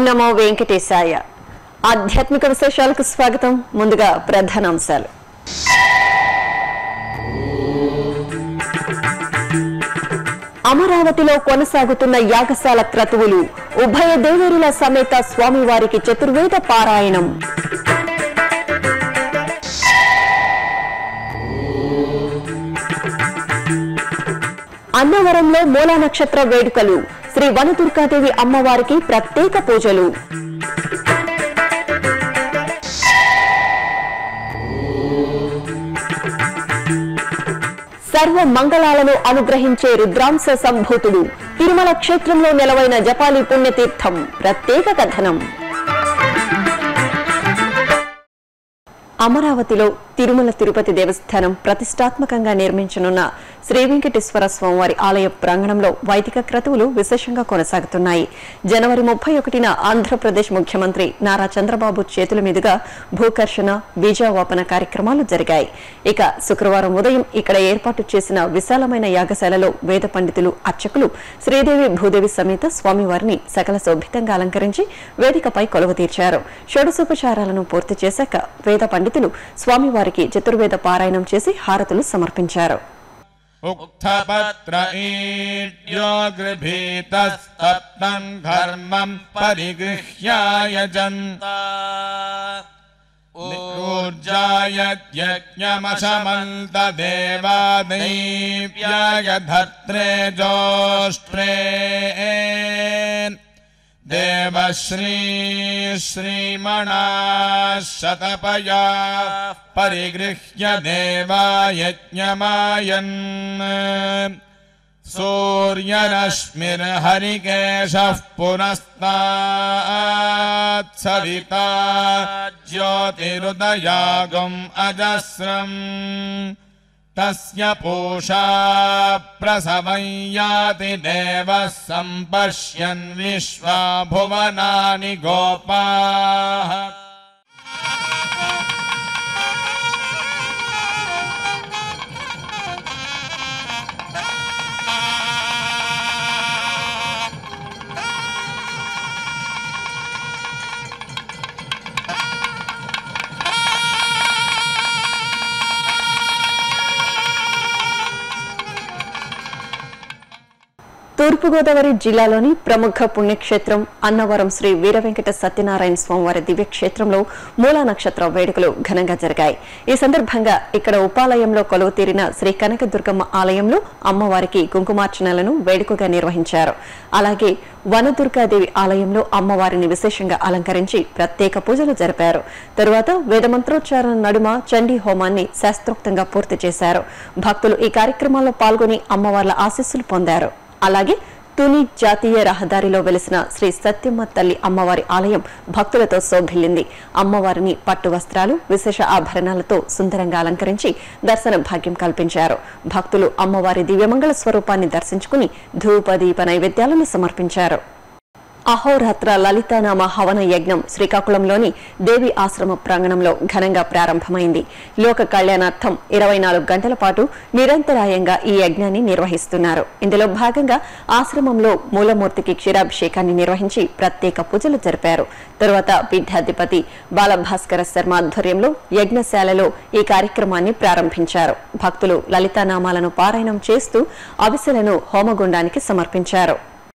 నమో వెంకటేశాయ ఆధ్యాత్మిక విశేషాలకు స్వాగతం ముందుగా ప్రధానాంశాలు అమరావతిలో కొనసాగుతున్న యాగశాల క్రతువులు ఉభయ దేవేరుల సమేత స్వామివారికి చతుర్వేద పారాయణం అన్నవరంలో మూలా నక్షత్ర వేడుకలు శ్రీ వనదుర్గాదేవి అమ్మవారికి ప్రత్యేక పూజలు సర్వ మంగళాలను అనుగ్రహించే రుద్రాంశ సంభూతుడు తిరుమల క్షేత్రంలో నెలవైన జపాలి పుణ్యతీర్థం ప్రత్యేక కథనం అమరావతిలో తిరుమల తిరుపతి దేవస్థానం ప్రతిష్టాత్మకంగా నిర్మించనున్న శ్రీ వెంకటేశ్వర స్వామివారి ఆలయ ప్రాంగణంలో వైదిక క్రతువులు విశేషంగా కొనసాగుతున్నాయి జనవరి ముప్పై ఒకటిన ఆంధ్రప్రదేశ్ ముఖ్యమంత్రి నారా చంద్రబాబు చేతుల మీదుగా భూకర్షణ బీజావాపన కార్యక్రమాలు జరిగాయి ఇక శుక్రవారం ఉదయం ఇక్కడ ఏర్పాటు చేసిన విశాలమైన యాగశాలలో వేద పండితులు అర్చకులు శ్రీదేవి భూదేవి సమేత స్వామివారిని సకల శోభితంగా అలంకరించి వేదికపై కొలువు తీర్చారు షోడశోపచారాలను పూర్తి చేశాక వేద పండితులు స్వామివారికి చతుర్వేద పారాయణం చేసి హారతులు సమర్పించారు उक्थपत्र ईड्यो गृभीतस्तप्तम् घर्मम् परिगृह्याय जन्त ऊर्जाय यज्ञमशमन्तदेवादैव्याय धर्त्रे जोष्ट्रे देवश्री श्रीमणा शतपया परिगृह्य देवायज्ञमायन् सूर्यरश्मिर्हरिकेशः पुनस्तात् सविता ज्योतिरुदयागम् अजस्रम् तस्य पूषा प्रसवं याति देवः सम्पश्यन् विश्वा भुवनानि गोपाः తూర్పుగోదావరి జిల్లాలోని ప్రముఖ పుణ్యక్షేత్రం అన్నవరం శ్రీ వీరవెంకట సత్యనారాయణ స్వామివారి దివ్యక్షేత్రంలో మూలా నక్షత్ర వేడుకలు ఘనంగా జరిగాయి ఈ సందర్భంగా ఇక్కడ ఉపాలయంలో కొలువు తీరిన శ్రీ కనకదుర్గమ్మ ఆలయంలో అమ్మవారికి కుంకుమార్చనలను వేడుకగా నిర్వహించారు అలాగే వనదుర్గాదేవి ఆలయంలో అమ్మవారిని విశేషంగా అలంకరించి ప్రత్యేక పూజలు జరిపారు తరువాత వేదమంత్రోచ్చారణ నడుమ చండీ హోమాన్ని శాస్త్రోక్తంగా పూర్తి చేశారు భక్తులు ఈ కార్యక్రమాల్లో పాల్గొని అమ్మవార్ల ఆశీస్సులు పొందారు అలాగే తుని జాతీయ రహదారిలో వెలిసిన శ్రీ సత్యమ్మ తల్లి అమ్మవారి ఆలయం భక్తులతో శోభిల్లింది అమ్మవారిని పట్టు వస్త్రాలు విశేష ఆభరణాలతో సుందరంగా అలంకరించి దర్శన భాగ్యం కల్పించారు భక్తులు అమ్మవారి దివ్యమంగళ స్వరూపాన్ని దర్శించుకుని ధూప దీప నైవేద్యాలను సమర్పించారు అహోరాత్ర లలితానామ హవన యజ్ఞం శ్రీకాకుళంలోని దేవి ఆశ్రమ ప్రాంగణంలో ఘనంగా ప్రారంభమైంది లోక కళ్యాణార్థం ఇరవై నాలుగు గంటల పాటు నిరంతరాయంగా ఈ యజ్ఞాన్ని నిర్వహిస్తున్నారు ఇందులో భాగంగా ఆశ్రమంలో మూలమూర్తికి క్షీరాభిషేకాన్ని నిర్వహించి ప్రత్యేక పూజలు జరిపారు తరువాత పీఠాధిపతి బాలభాస్కర శర్మ ఆధ్వర్యంలో యజ్ఞశాలలో ఈ కార్యక్రమాన్ని ప్రారంభించారు భక్తులు లలితానామాలను పారాయణం చేస్తూ అవిసెలను హోమగుండానికి సమర్పించారు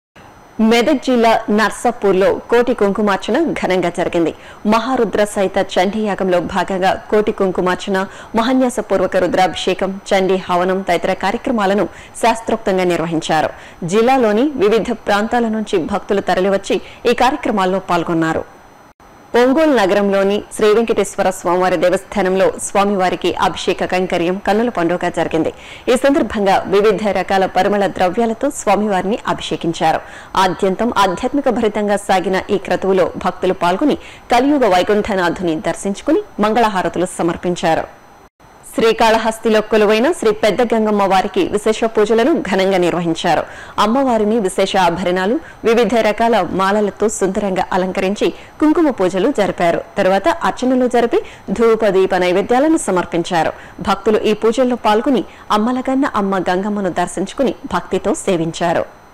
మెదక్ జిల్లా నర్సాపూర్లో కోటి కుంకుమార్చన ఘనంగా జరిగింది మహారుద్ర సహిత చండీ యాగంలో భాగంగా కోటి కుంకుమార్చన మహాన్యాసపూర్వక రుద్రాభిషేకం చండీ హవనం తదితర కార్యక్రమాలను శాస్త్రోక్తంగా నిర్వహించారు జిల్లాలోని వివిధ ప్రాంతాల నుంచి భక్తులు తరలివచ్చి ఈ కార్యక్రమాల్లో పాల్గొన్నారు ఒంగోలు నగరంలోని శ్రీ వెంకటేశ్వర స్వామివారి దేవస్థానంలో స్వామివారికి అభిషేక కైంకర్యం కన్నుల పండుగ జరిగింది ఈ సందర్భంగా వివిధ రకాల పరిమళ ద్రవ్యాలతో స్వామివారిని అభిషేకించారు ఆద్యంతం ఆధ్యాత్మిక భరితంగా సాగిన ఈ క్రతువులో భక్తులు పాల్గొని కలియుగ వైకుంఠనాథుని దర్శించుకుని మంగళహారతులు సమర్పించారు శ్రీకాళహస్తిలో కొలువైన శ్రీ పెద్ద గంగమ్మ వారికి విశేష పూజలను ఘనంగా నిర్వహించారు అమ్మవారిని విశేష ఆభరణాలు వివిధ రకాల మాలలతో సుందరంగా అలంకరించి కుంకుమ పూజలు జరిపారు తరువాత అర్చనలు జరిపి ధూప దీప నైవేద్యాలను సమర్పించారు భక్తులు ఈ పూజల్లో పాల్గొని అమ్మలగన్న అమ్మ గంగమ్మను దర్శించుకుని భక్తితో సేవించారు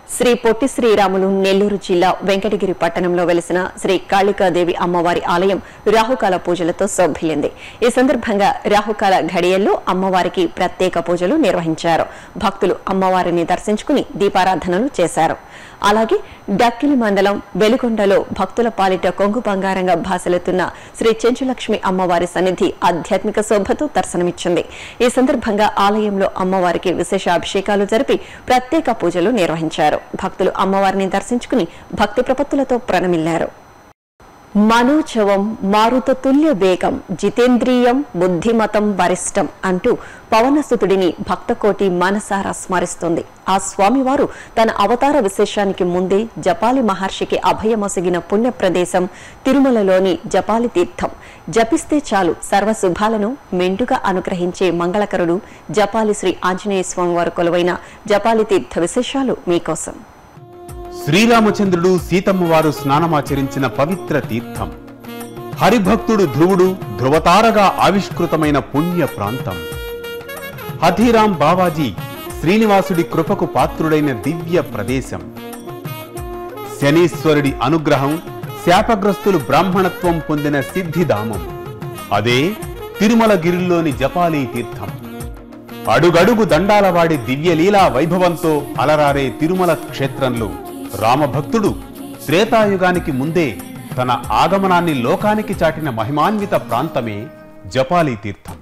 శ్రీ పొట్టి శ్రీరాములు నెల్లూరు జిల్లా వెంకటగిరి పట్టణంలో వెలిసిన శ్రీ కాళికాదేవి అమ్మవారి ఆలయం రాహుకాల పూజలతో శోభిల్లింది ఈ సందర్భంగా రాహుకాల ఘడియల్లో అమ్మవారికి ప్రత్యేక పూజలు నిర్వహించారు భక్తులు అమ్మవారిని దర్శించుకుని దీపారాధనలు చేశారు అలాగే డక్కిలి మండలం వెలుగొండలో భక్తుల పాలిట కొంగు బంగారంగా భాసలుతున్న శ్రీ చెంచులక్ష్మి అమ్మవారి సన్నిధి ఆధ్యాత్మిక శోభతో దర్శనమిచ్చింది ఈ సందర్భంగా ఆలయంలో అమ్మవారికి విశేష అభిషేకాలు జరిపి ప్రత్యేక పూజలు నిర్వహించారు భక్తులు అమ్మవారిని దర్శించుకుని భక్తి ప్రపత్తులతో ప్రణమిల్లారు మనోజవం మారుత తుల్య వేగం జితేంద్రియం బుద్ధిమతం వరిష్టం అంటూ పవనసుతుడిని భక్తకోటి మనసారా స్మరిస్తుంది ఆ స్వామివారు తన అవతార విశేషానికి ముందే జపాలి మహర్షికి అభయమొసగిన పుణ్య ప్రదేశం తిరుమలలోని జపాలి తీర్థం జపిస్తే చాలు సర్వశుభాలను మెండుగా అనుగ్రహించే మంగళకరుడు జపాలి శ్రీ ఆంజనేయ స్వామివారు కొలువైన జపాలి తీర్థ విశేషాలు మీకోసం శ్రీరామచంద్రుడు సీతమ్మ వారు స్నానమాచరించిన పవిత్ర తీర్థం హరిభక్తుడు ధ్రువుడు ధ్రువతారగా ఆవిష్కృతమైన పుణ్య ప్రాంతం హథీరాం బావాజీ శ్రీనివాసుడి కృపకు పాత్రుడైన దివ్య ప్రదేశం శనీశ్వరుడి అనుగ్రహం శాపగ్రస్తులు బ్రాహ్మణత్వం పొందిన సిద్ధిధామం అదే తిరుమల గిరిల్లోని జపాలీ తీర్థం అడుగడుగు దండాలవాడి దివ్యలీలా వైభవంతో అలరారే తిరుమల క్షేత్రంలో రామభక్తుడు త్రేతాయుగానికి ముందే తన ఆగమనాన్ని లోకానికి చాటిన మహిమాన్విత ప్రాంతమే జపాలీ తీర్థం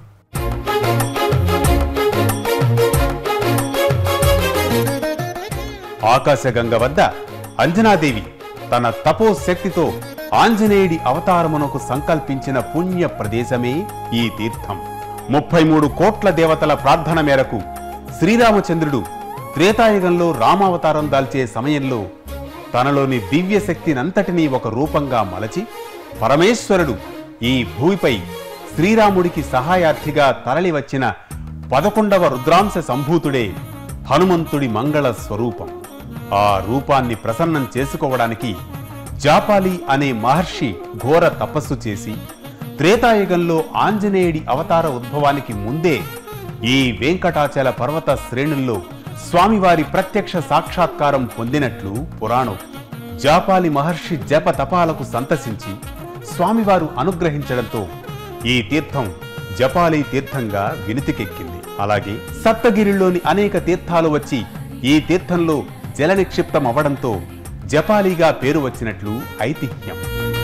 ఆకాశగంగ వద్ద అంజనాదేవి తన తపోశక్తితో ఆంజనేయుడి అవతారమునకు సంకల్పించిన పుణ్య ప్రదేశమే ఈ తీర్థం ముప్పై మూడు కోట్ల దేవతల ప్రార్థన మేరకు శ్రీరామచంద్రుడు త్రేతాయుగంలో రామావతారం దాల్చే సమయంలో తనలోని దివ్య శక్తినంతటినీ ఒక రూపంగా మలచి పరమేశ్వరుడు ఈ భూమిపై శ్రీరాముడికి సహాయార్థిగా తరలివచ్చిన పదకొండవ రుద్రాంశ సంభూతుడే హనుమంతుడి మంగళ స్వరూపం ఆ రూపాన్ని ప్రసన్నం చేసుకోవడానికి జాపాలి అనే మహర్షి ఘోర తపస్సు చేసి త్రేతాయుగంలో ఆంజనేయుడి అవతార ఉద్భవానికి ముందే ఈ వెంకటాచల పర్వత శ్రేణుల్లో స్వామివారి ప్రత్యక్ష సాక్షాత్కారం పొందినట్లు పురాణం జాపాలి మహర్షి జప తపాలకు సంతసించి స్వామివారు అనుగ్రహించడంతో ఈ తీర్థం జపాలి తీర్థంగా వినితికెక్కింది అలాగే సప్తగిరిలోని అనేక తీర్థాలు వచ్చి ఈ తీర్థంలో జల నిక్షిప్తం అవ్వడంతో జపాలిగా పేరు వచ్చినట్లు ఐతిహ్యం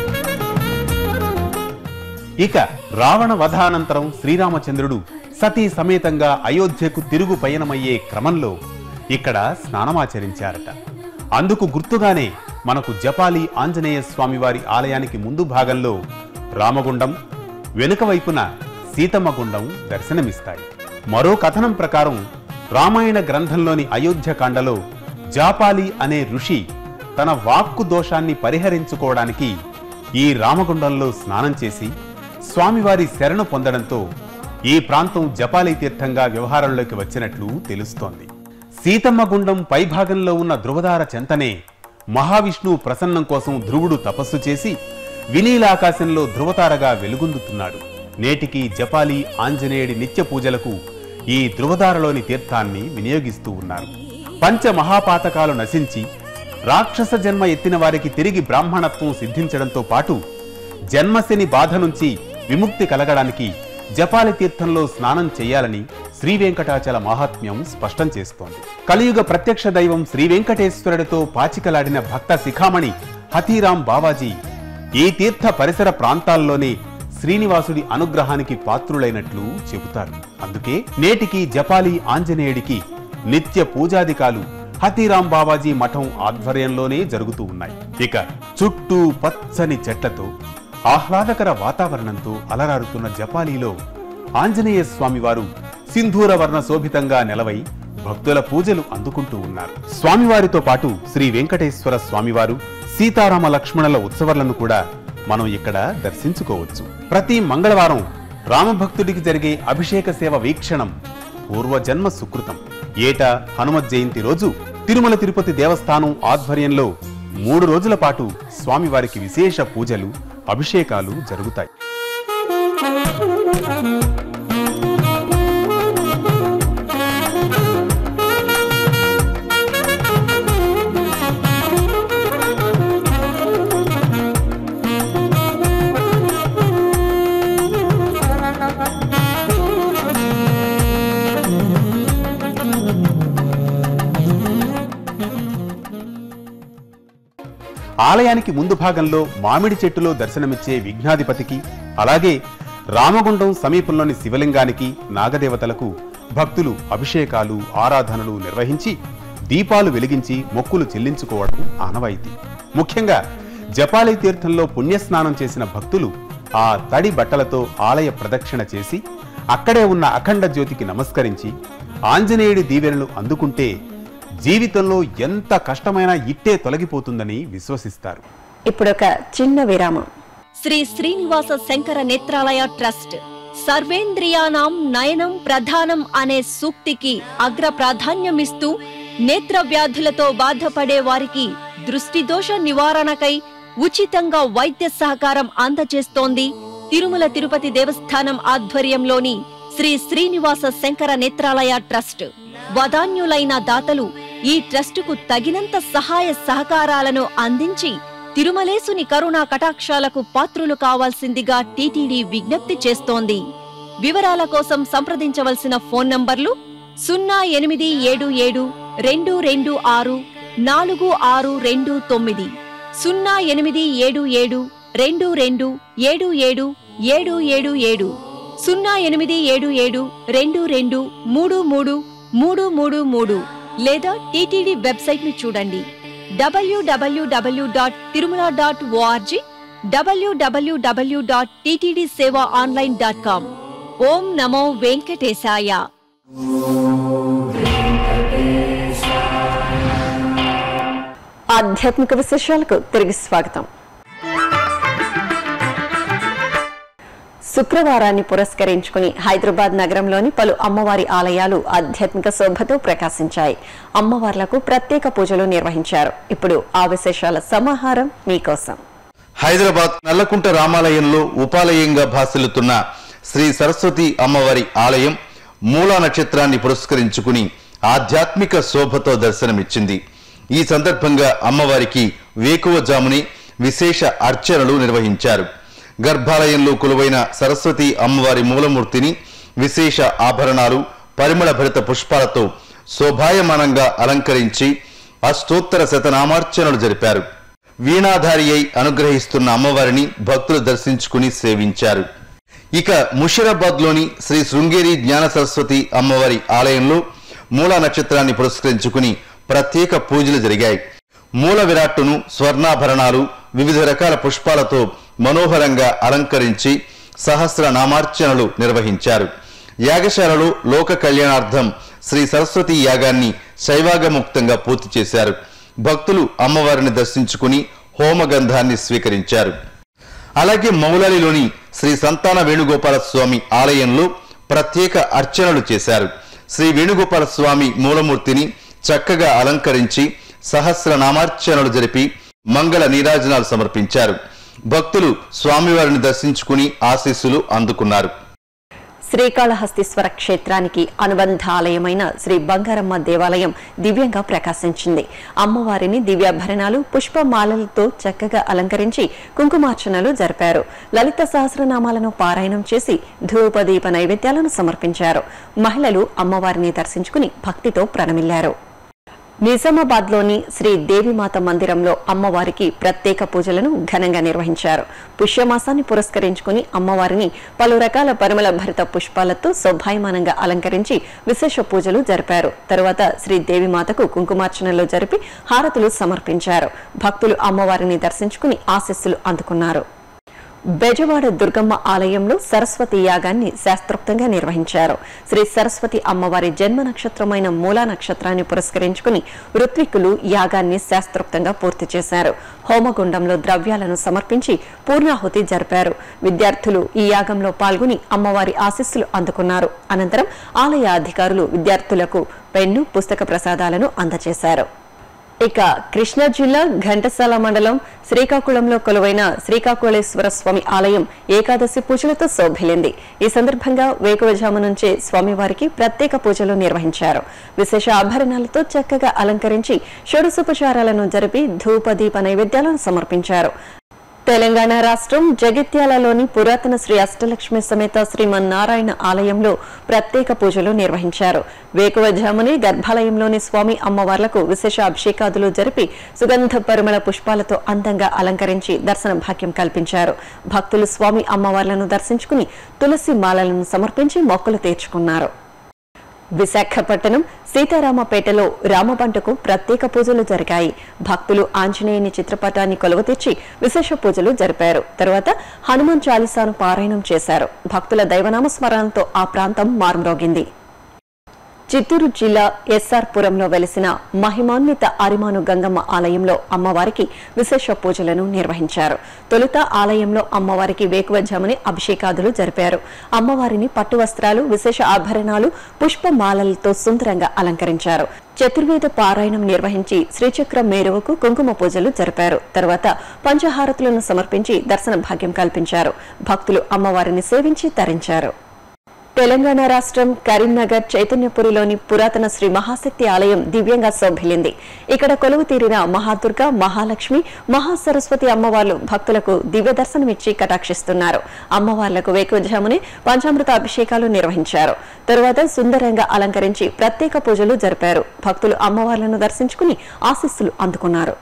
ఇక రావణ వధానంతరం శ్రీరామచంద్రుడు సతీ సమేతంగా అయోధ్యకు తిరుగు పయనమయ్యే క్రమంలో ఇక్కడ స్నానమాచరించారట అందుకు గుర్తుగానే మనకు జపాలి ఆంజనేయ స్వామివారి ఆలయానికి ముందు భాగంలో రామగుండం వెనుక వైపున సీతమ్మ గుండం దర్శనమిస్తాయి మరో కథనం ప్రకారం రామాయణ గ్రంథంలోని అయోధ్యకాండలో జాపాలి అనే ఋషి తన వాక్కు దోషాన్ని పరిహరించుకోవడానికి ఈ రామగుండంలో స్నానం చేసి స్వామివారి శరణు పొందడంతో ఈ ప్రాంతం జపాలి తీర్థంగా వ్యవహారంలోకి వచ్చినట్లు తెలుస్తోంది సీతమ్మ గుండం పైభాగంలో ఉన్న ధృవదార చెంతనే మహావిష్ణువు ప్రసన్నం కోసం ధ్రువుడు తపస్సు చేసి వినీలాకాశంలో ధృవతారగా వెలుగొందుతున్నాడు నేటికి జపాలి ఆంజనేయుడి నిత్య పూజలకు ఈ ధృవదారలోని తీర్థాన్ని వినియోగిస్తూ ఉన్నారు పంచ మహాపాతకాలు నశించి రాక్షస జన్మ ఎత్తిన వారికి తిరిగి బ్రాహ్మణత్వం సిద్ధించడంతో పాటు జన్మశని బాధ నుంచి విముక్తి కలగడానికి జపాలి తీర్థంలో స్నానం చేయాలని శ్రీ వెంకటాచల మహాత్మ్యం స్పష్టం చేస్తోంది కలియుగ ప్రత్యక్ష దైవం శ్రీ వెంకటేశ్వరుడితో పాచికలాడిన భక్త శిఖామణి హతీరాం బావాజీ ఈ తీర్థ పరిసర ప్రాంతాల్లోనే శ్రీనివాసుడి అనుగ్రహానికి పాత్రులైనట్లు చెబుతారు అందుకే నేటికి జపాలి ఆంజనేయుడికి నిత్య పూజాదికాలు హతీరాం బావాజీ మఠం ఆధ్వర్యంలోనే జరుగుతూ ఉన్నాయి ఇక చుట్టూ పచ్చని చెట్లతో ఆహ్లాదకర వాతావరణంతో అలరారుతున్న జపాలీలో ఆంజనేయ స్వామివారు సింధూర వర్ణ శోభితంగా నెలవై భక్తుల పూజలు అందుకుంటూ ఉన్నారు స్వామివారితో పాటు శ్రీ వెంకటేశ్వర స్వామివారు సీతారామ లక్ష్మణుల ఉత్సవాలను కూడా మనం ఇక్కడ దర్శించుకోవచ్చు ప్రతి మంగళవారం రామభక్తుడికి జరిగే అభిషేక సేవ వీక్షణం పూర్వజన్మ సుకృతం ఏటా హనుమత్ జయంతి రోజు తిరుమల తిరుపతి దేవస్థానం ఆధ్వర్యంలో మూడు రోజుల పాటు స్వామివారికి విశేష పూజలు అభిషేకాలు జరుగుతాయి ఆలయానికి ముందు భాగంలో మామిడి చెట్టులో దర్శనమిచ్చే విఘ్నాధిపతికి అలాగే రామగుండం సమీపంలోని శివలింగానికి నాగదేవతలకు భక్తులు అభిషేకాలు ఆరాధనలు నిర్వహించి దీపాలు వెలిగించి మొక్కులు చెల్లించుకోవడం ఆనవాయితీ ముఖ్యంగా జపాలి తీర్థంలో పుణ్యస్నానం చేసిన భక్తులు ఆ తడి బట్టలతో ఆలయ ప్రదక్షిణ చేసి అక్కడే ఉన్న అఖండ జ్యోతికి నమస్కరించి ఆంజనేయుడి దీవెనలు అందుకుంటే జీవితంలో ఎంత కష్టమైనా ఇట్టే తొలగిపోతుందని విశ్వసిస్తారు ఇప్పుడొక చిన్న విరామం శ్రీ శ్రీనివాస శంకర నేత్రాలయ ట్రస్ట్ సర్వేంద్రియానాం నయనం ప్రధానం అనే సూక్తికి అగ్ర ప్రాధాన్యమిస్తూ నేత్ర వ్యాధులతో బాధపడే వారికి దృష్టి దోష నివారణకై ఉచితంగా వైద్య సహకారం అందజేస్తోంది తిరుమల తిరుపతి దేవస్థానం ఆధ్వర్యంలోని శ్రీ శ్రీనివాస శంకర నేత్రాలయ ట్రస్ట్ వదాన్యులైన దాతలు ఈ ట్రస్టుకు తగినంత సహాయ సహకారాలను అందించి తిరుమలేసుని కరుణా కటాక్షాలకు పాత్రులు కావాల్సిందిగా టీటీడీ విజ్ఞప్తి చేస్తోంది వివరాల కోసం సంప్రదించవలసిన ఫోన్ నంబర్లు సున్నా ఎనిమిది ఏడు ఏడు రెండు రెండు ఆరు నాలుగు ఆరు రెండు తొమ్మిది సున్నా ఎనిమిది ఏడు ఏడు రెండు రెండు ఏడు ఏడు ఏడు ఏడు ఏడు సున్నా ఎనిమిది ఏడు ఏడు రెండు రెండు మూడు మూడు మూడు మూడు మూడు లేదా టీటీడీ వెబ్సైట్ ను చూడండి WWW dot Tirumala dot ORG WWW dot TTD seva online dot com ఓం నమో వెంకటేశాయ ఆధ్యాత్మిక విశేషాలకు తిరిగి స్వాగతం శుక్రవారాన్ని పురస్కరించుకుని హైదరాబాద్ నగరంలోని పలు అమ్మవారి ఆలయాలు ఆధ్యాత్మిక శోభతో ప్రకాశించాయి అమ్మవార్లకు ప్రత్యేక పూజలు నిర్వహించారు ఇప్పుడు ఆ విశేషాల సమాహారం మీకోసం హైదరాబాద్ నల్లకుంట రామాలయంలో ఉపాలయంగా భాసిల్లుతున్న శ్రీ సరస్వతి అమ్మవారి ఆలయం మూలా నక్షత్రాన్ని పురస్కరించుకుని ఆధ్యాత్మిక శోభతో దర్శనమిచ్చింది ఈ సందర్భంగా అమ్మవారికి వేకువజాముని విశేష అర్చనలు నిర్వహించారు గర్భాలయంలో కొలువైన సరస్వతి అమ్మవారి మూలమూర్తిని విశేష ఆభరణాలు పరిమళ భరిత పుష్పాలతో శోభాయమానంగా అలంకరించి అష్టోత్తర శతనామార్చనలు జరిపారు వీణాధారి అయి అనుగ్రహిస్తున్న అమ్మవారిని భక్తులు దర్శించుకుని సేవించారు ఇక ముషీరాబాద్ లోని శ్రీ శృంగేరి జ్ఞాన సరస్వతి అమ్మవారి ఆలయంలో మూల నక్షత్రాన్ని పురస్కరించుకుని ప్రత్యేక పూజలు జరిగాయి మూల విరాట్టును స్వర్ణాభరణాలు వివిధ రకాల పుష్పాలతో మనోహరంగా అలంకరించి సహస్ర నామార్చనలు నిర్వహించారు యాగశాలలో లోక కళ్యాణార్థం శ్రీ సరస్వతి యాగాన్ని శైవాగముక్తంగా పూర్తి చేశారు భక్తులు అమ్మవారిని దర్శించుకుని హోమగంధాన్ని స్వీకరించారు అలాగే మౌలాలిలోని శ్రీ సంతాన వేణుగోపాల స్వామి ఆలయంలో ప్రత్యేక అర్చనలు చేశారు శ్రీ వేణుగోపాల స్వామి మూలమూర్తిని చక్కగా అలంకరించి సహస్ర నామార్చనలు జరిపి మంగళ నీరాజనాలు సమర్పించారు భక్తులు స్వామివారిని దర్శించుకుని ఆశీస్సులు అందుకున్నారు శ్రీకాళహస్తీశ్వర క్షేత్రానికి అనుబంధ ఆలయమైన శ్రీ బంగారమ్మ దేవాలయం దివ్యంగా ప్రకాశించింది అమ్మవారిని దివ్యాభరణాలు పుష్పమాలలతో చక్కగా అలంకరించి కుంకుమార్చనలు జరిపారు లలిత సహస్రనామాలను పారాయణం చేసి ధూపదీప నైవేద్యాలను సమర్పించారు మహిళలు అమ్మవారిని దర్శించుకుని భక్తితో ప్రణమిల్లారు నిజామాబాద్ లోని శ్రీ దేవిమాత మందిరంలో అమ్మవారికి ప్రత్యేక పూజలను ఘనంగా నిర్వహించారు పుష్యమాసాన్ని పురస్కరించుకుని అమ్మవారిని పలు రకాల పరిమళ భరిత పుష్పాలతో శోభాయమానంగా అలంకరించి విశేష పూజలు జరిపారు తరువాత శ్రీ దేవిమాతకు కుంకుమార్చనలు జరిపి హారతులు సమర్పించారు భక్తులు అమ్మవారిని దర్శించుకుని ఆశీస్సులు అందుకున్నారు బెజవాడ దుర్గమ్మ ఆలయంలో సరస్వతి యాగాన్ని శాస్త్రోక్తంగా నిర్వహించారు శ్రీ సరస్వతి అమ్మవారి జన్మ నక్షత్రమైన మూలా నక్షత్రాన్ని పురస్కరించుకుని ఋత్విక్కులు యాగాన్ని శాస్త్రోక్తంగా పూర్తి చేశారు హోమగుండంలో ద్రవ్యాలను సమర్పించి పూర్ణాహుతి జరిపారు విద్యార్థులు ఈ యాగంలో పాల్గొని అమ్మవారి ఆశీస్సులు అందుకున్నారు అనంతరం ఆలయ అధికారులు విద్యార్థులకు పెన్ను పుస్తక ప్రసాదాలను అందజేశారు ఇక కృష్ణా జిల్లా ఘంటసాల మండలం శ్రీకాకుళంలో కొలువైన శ్రీకాకుళేశ్వర స్వామి ఆలయం ఏకాదశి పూజలతో శోభిల్లింది ఈ సందర్భంగా వేకువజాము నుంచే స్వామివారికి ప్రత్యేక పూజలు నిర్వహించారు విశేష ఆభరణాలతో చక్కగా అలంకరించి షోడశోపచారాలను జరిపి ధూప దీప నైవేద్యాలను సమర్పించారు తెలంగాణ రాష్ట్రం జగిత్యాలలోని పురాతన శ్రీ అష్టలక్ష్మి సమేత శ్రీమన్నారాయణ ఆలయంలో ప్రత్యేక పూజలు నిర్వహించారు వేకువజామునే గర్భాలయంలోని స్వామి అమ్మవార్లకు విశేష అభిషేకాదులు జరిపి సుగంధ పరిమళ పుష్పాలతో అందంగా అలంకరించి దర్శన భాగ్యం కల్పించారు భక్తులు స్వామి అమ్మవార్లను దర్శించుకుని తులసి మాలలను సమర్పించి మొక్కులు తీర్చుకున్నారు విశాఖపట్నం సీతారామపేటలో రామబంటకు ప్రత్యేక పూజలు జరిగాయి భక్తులు ఆంజనేయుని చిత్రపటాన్ని కొలువతీర్చి విశేష పూజలు జరిపారు తర్వాత హనుమాన్ చాలీసాను పారాయణం చేశారు భక్తుల దైవనామ స్మరణతో ఆ ప్రాంతం మారుమ్రోగింది చిత్తూరు జిల్లా ఎస్ఆర్ పురంలో వెలిసిన మహిమాన్విత అరిమాను గంగమ్మ ఆలయంలో అమ్మవారికి విశేష పూజలను నిర్వహించారు తొలుత ఆలయంలో అమ్మవారికి వేకువజాముని అభిషేకాదులు జరిపారు అమ్మవారిని పట్టు వస్త్రాలు విశేష ఆభరణాలు పుష్పమాలలతో సుందరంగా అలంకరించారు చతుర్వేద పారాయణం నిర్వహించి శ్రీచక్ర మేరువకు కుంకుమ పూజలు జరిపారు తర్వాత పంచహారతులను సమర్పించి దర్శన భాగ్యం కల్పించారు భక్తులు అమ్మవారిని సేవించి తరించారు తెలంగాణ రాష్ట్రం కరీంనగర్ చైతన్యపురిలోని పురాతన శ్రీ మహాశక్తి ఆలయం దివ్యంగా శోభిల్లింది ఇక్కడ కొలువు తీరిన మహాదుర్గ మహాలక్ష్మి మహాసరస్వతి అమ్మవార్లు భక్తులకు దివ్య దర్శనమిచ్చి కటాక్షిస్తున్నారు అమ్మవార్లకు వేకువజామునే పంచామృత అభిషేకాలు నిర్వహించారు తరువాత సుందరంగా అలంకరించి ప్రత్యేక పూజలు జరిపారు భక్తులు అమ్మవార్లను దర్శించుకుని ఆశీస్సులు అందుకున్నారు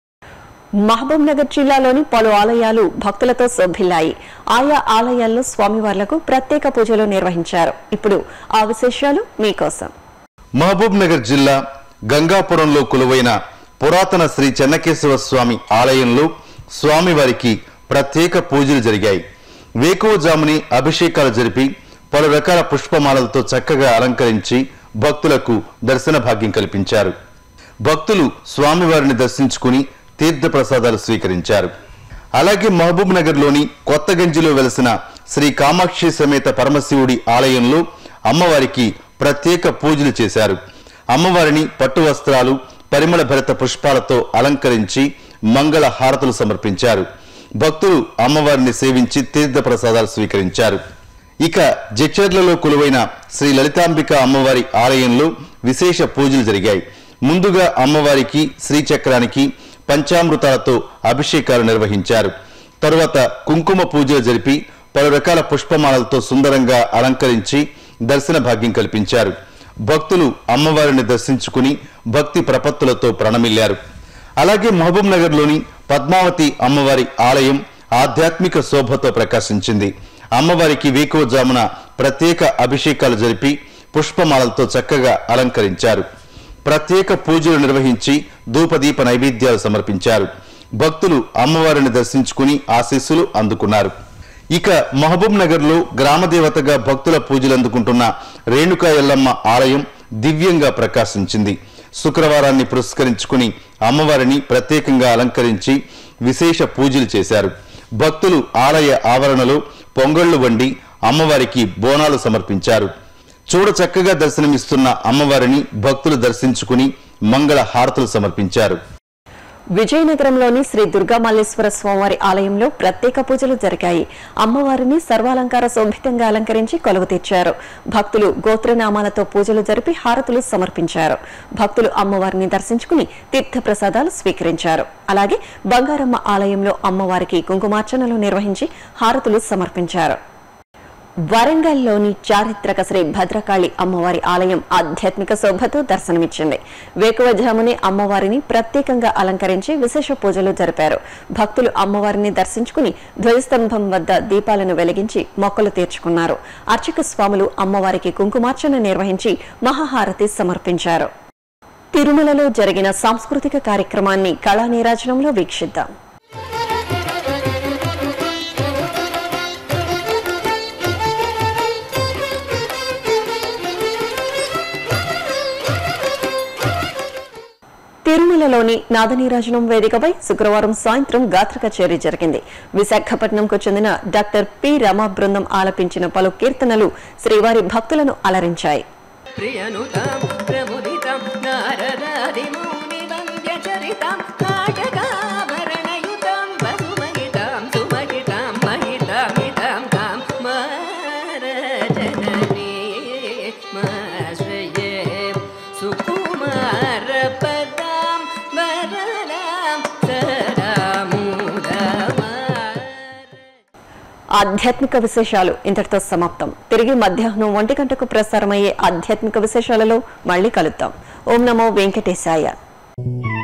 మహబూబ్ నగర్ జిల్లాలోని పలు ఆలయాలు భక్తులతో శోభిల్లాయి ఆయా ఆలయాల్లో స్వామివార్లకు ప్రత్యేక పూజలు నిర్వహించారు ఇప్పుడు ఆ విశేషాలు మీకోసం మహబూబ్ నగర్ జిల్లా గంగాపురంలో కొలువైన పురాతన శ్రీ చెన్నకేశవ స్వామి ఆలయంలో స్వామివారికి ప్రత్యేక పూజలు జరిగాయి వేకువజాముని అభిషేకాలు జరిపి పలు రకాల పుష్పమాలలతో చక్కగా అలంకరించి భక్తులకు దర్శన భాగ్యం కల్పించారు భక్తులు స్వామివారిని దర్శించుకుని తీర్థ ప్రసాదాలు స్వీకరించారు అలాగే మహబూబ్ నగర్లోని కొత్తగంజిలో వెలసిన శ్రీ కామాక్షి సమేత పరమశివుడి ఆలయంలో అమ్మవారికి ప్రత్యేక పూజలు చేశారు అమ్మవారిని పట్టు వస్త్రాలు పరిమళ భరిత పుష్పాలతో అలంకరించి మంగళ హారతులు సమర్పించారు భక్తులు అమ్మవారిని సేవించి తీర్థ ప్రసాదాలు స్వీకరించారు ఇక జడ్చర్లలో కొలువైన శ్రీ లలితాంబిక అమ్మవారి ఆలయంలో విశేష పూజలు జరిగాయి ముందుగా అమ్మవారికి శ్రీచక్రానికి పంచామృతాలతో అభిషేకాలు నిర్వహించారు తరువాత కుంకుమ పూజలు జరిపి పలు రకాల పుష్పమాలలతో సుందరంగా అలంకరించి దర్శన భాగ్యం కల్పించారు భక్తులు అమ్మవారిని దర్శించుకుని భక్తి ప్రపత్తులతో ప్రణమిల్లారు అలాగే మహబూబ్ నగర్లోని పద్మావతి అమ్మవారి ఆలయం ఆధ్యాత్మిక శోభతో ప్రకాశించింది అమ్మవారికి వేకువజామున ప్రత్యేక అభిషేకాలు జరిపి పుష్పమాలలతో చక్కగా అలంకరించారు ప్రత్యేక పూజలు నిర్వహించి ధూపదీప నైవేద్యాలు సమర్పించారు భక్తులు అమ్మవారిని దర్శించుకుని ఆశీస్సులు అందుకున్నారు ఇక మహబూబ్ నగర్ లో గ్రామదేవతగా భక్తుల పూజలు అందుకుంటున్న రేణుకా ఎల్లమ్మ ఆలయం దివ్యంగా ప్రకాశించింది శుక్రవారాన్ని పురస్కరించుకుని అమ్మవారిని ప్రత్యేకంగా అలంకరించి విశేష పూజలు చేశారు భక్తులు ఆలయ ఆవరణలో పొంగళ్లు వండి అమ్మవారికి బోనాలు సమర్పించారు చూడ చక్కగా దర్శనమిస్తున్న అమ్మవారిని భక్తులు దర్శించుకుని మంగళ హారతులు సమర్పించారు విజయనగరంలోని శ్రీ దుర్గామల్లేశ్వర స్వామివారి ఆలయంలో ప్రత్యేక పూజలు జరిగాయి అమ్మవారిని సర్వాలంకార శోభితంగా అలంకరించి కొలువు తీర్చారు భక్తులు గోత్రనామాలతో పూజలు జరిపి హారతులు సమర్పించారు భక్తులు అమ్మవారిని దర్శించుకుని తీర్థ ప్రసాదాలు స్వీకరించారు అలాగే బంగారమ్మ ఆలయంలో అమ్మవారికి కుంకుమార్చనలు నిర్వహించి హారతులు సమర్పించారు వరంగల్లోని చారిత్రక శ్రీ భద్రకాళి అమ్మవారి ఆలయం ఆధ్యాత్మిక శోభతో దర్శనమిచ్చింది వేకువజామునే అమ్మవారిని ప్రత్యేకంగా అలంకరించి విశేష పూజలు జరిపారు భక్తులు అమ్మవారిని దర్శించుకుని ధ్వజస్తంభం వద్ద దీపాలను వెలిగించి మొక్కలు తీర్చుకున్నారు అర్చక స్వాములు అమ్మవారికి కుంకుమార్చన నిర్వహించి మహాహారతి సమర్పించారు తిరుమలలో జరిగిన సాంస్కృతిక కార్యక్రమాన్ని కళా నీరాజనంలో వీక్షిద్దాం తిరుమలలోని నాదనీరాజనం వేదికపై శుక్రవారం సాయంత్రం గాత్ర కచేరీ జరిగింది విశాఖపట్నంకు చెందిన డాక్టర్ పి రమా బృందం ఆలపించిన పలు కీర్తనలు శ్రీవారి భక్తులను అలరించాయి ప్రియనుతాం ప్రముదితాం నారదాదిమునివంద్యచరితాం నాటకాభరణయుతాం బహుమహితాం సుమహితాం మహితామితాం తాం మారజననీ మాశ్రయే సుకుమారపదాం వరదాం సదాముదమా ఆధ్యాత్మిక విశేషాలు ఇంతటితో సమాప్తం తిరిగి మధ్యాహ్నం ఒంటి గంటకు ప్రసారమయ్యే ఆధ్యాత్మిక విశేషాలలో మళ్ళీ కలుద్దాం ఓం నమో వెంకటేశాయ